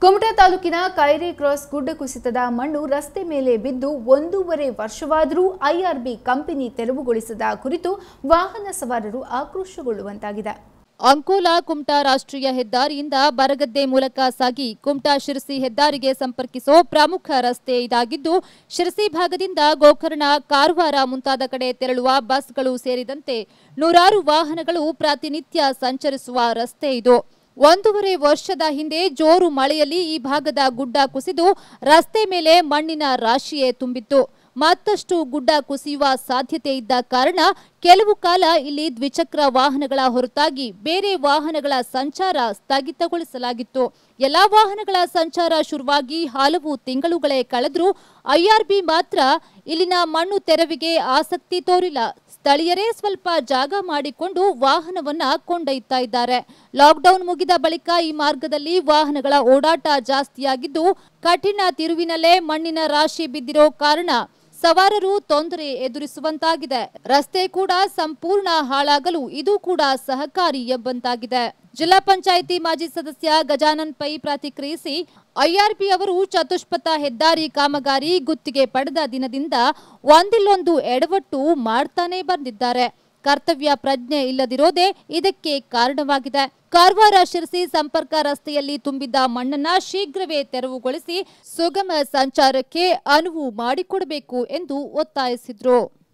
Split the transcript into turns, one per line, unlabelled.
ಕುಮಟಾ ತಾಲೂಕಿನ ಕೈರಿ ಕ್ರಾಸ್ ಗುಡ್ಡ ಕುಸಿತದ ಮಣ್ಣು ರಸ್ತೆ ಮೇಲೆ ಬಿದ್ದು ಒಂದೂವರೆ ವರ್ಷವಾದರೂ ಐಆರ್ಬಿ ಕಂಪನಿ ತೆರವುಗೊಳಿಸದ ಕುರಿತು ವಾಹನ ಸವಾರರು ಆಕ್ರೋಶಗೊಳ್ಳುವಂತಾಗಿದೆ
ಅಂಕೋಲಾ ಕುಮಟಾ ರಾಷ್ಟ್ರೀಯ ಹೆದ್ದಾರಿಯಿಂದ ಬರಗದ್ದೆ ಮೂಲಕ ಸಾಗಿ ಕುಮಟಾ ಶಿರಸಿ ಹೆದ್ದಾರಿಗೆ ಸಂಪರ್ಕಿಸೋ ಪ್ರಮುಖ ರಸ್ತೆ ಇದಾಗಿದ್ದು ಶಿರಸಿ ಭಾಗದಿಂದ ಗೋಕರ್ಣ ಕಾರವಾರ ಮುಂತಾದ ಕಡೆ ತೆರಳುವ ಬಸ್ಗಳು ಸೇರಿದಂತೆ ನೂರಾರು ವಾಹನಗಳು ಪ್ರತಿನಿತ್ಯ ಸಂಚರಿಸುವ ರಸ್ತೆ ಇದು ಒಂದೂವರೆ ವರ್ಷದ ಹಿಂದೆ ಜೋರು ಮಳೆಯಲ್ಲಿ ಈ ಭಾಗದ ಗುಡ್ಡ ಕುಸಿದು ರಸ್ತೆ ಮೇಲೆ ಮಣ್ಣಿನ ರಾಶಿಯೇ ತುಂಬಿತ್ತು ಮತ್ತಷ್ಟು ಗುಡ್ಡ ಕುಸಿಯುವ ಸಾಧ್ಯತೆ ಇದ್ದ ಕಾರಣ ಕೆಲವು ಕಾಲ ಇಲ್ಲಿ ದ್ವಿಚಕ್ರ ವಾಹನಗಳ ಹೊರತಾಗಿ ಬೇರೆ ವಾಹನಗಳ ಸಂಚಾರ ಸ್ಥಗಿತಗೊಳಿಸಲಾಗಿತ್ತು ಎಲ್ಲಾ ವಾಹನಗಳ ಸಂಚಾರ ಶುರುವಾಗಿ ಹಲವು ತಿಂಗಳುಗಳೇ ಕಳೆದ್ರೂ ಐಆರ್ಬಿ ಮಾತ್ರ ಇಲ್ಲಿನ ಮಣ್ಣು ತೆರವಿಗೆ ಆಸಕ್ತಿ ತೋರಿಲ್ಲ ಸ್ಥಳೀಯರೇ ಸ್ವಲ್ಪ ಜಾಗ ಮಾಡಿಕೊಂಡು ವಾಹನವನ್ನ ಕೊಂಡೊಯ್ತಾ ಇದ್ದಾರೆ ಲಾಕ್ಡೌನ್ ಮುಗಿದ ಬಳಿಕ ಈ ಮಾರ್ಗದಲ್ಲಿ ವಾಹನಗಳ ಓಡಾಟ ಜಾಸ್ತಿಯಾಗಿದ್ದು ಕಠಿಣ ತಿರುವಿನಲ್ಲೇ ಮಣ್ಣಿನ ರಾಶಿ ಬಿದ್ದಿರೋ ಕಾರಣ ಸವಾರರು ತೊಂದರೆ ಎದುರಿಸುವಂತಾಗಿದೆ ರಸ್ತೆ ಕೂಡ ಸಂಪೂರ್ಣ ಹಾಳಾಗಲು ಇದು ಕೂಡ ಸಹಕಾರಿ ಎಂಬಂತಾಗಿದೆ ಜಿಲ್ಲಾ ಪಂಚಾಯಿತಿ ಮಾಜಿ ಸದಸ್ಯ ಗಜಾನನ್ ಪೈ ಪ್ರತಿಕ್ರಿಯಿಸಿ ಐಆರ್ಪಿ ಅವರು ಚತುಷ್ಪಥ ಹೆದ್ದಾರಿ ಕಾಮಗಾರಿ ಗುತ್ತಿಗೆ ಪಡೆದ ದಿನದಿಂದ ಒಂದಿಲ್ಲೊಂದು ಎಡವಟ್ಟು ಮಾಡ್ತಾನೆ ಬಂದಿದ್ದಾರೆ ಕರ್ತವ್ಯ ಪ್ರಜ್ಞೆ ಇಲ್ಲದಿರೋದೇ ಇದಕ್ಕೆ ಕಾರಣವಾಗಿದೆ ಕಾರವಾರ ಶಿರಸಿ ಸಂಪರ್ಕ ರಸ್ತೆಯಲ್ಲಿ ತುಂಬಿದ್ದ ಮಣ್ಣನ್ನ ಶೀಘ್ರವೇ ತೆರವುಗೊಳಿಸಿ ಸುಗಮ ಸಂಚಾರಕ್ಕೆ ಅನುವು ಮಾಡಿಕೊಡಬೇಕು ಎಂದು ಒತ್ತಾಯಿಸಿದ್ರು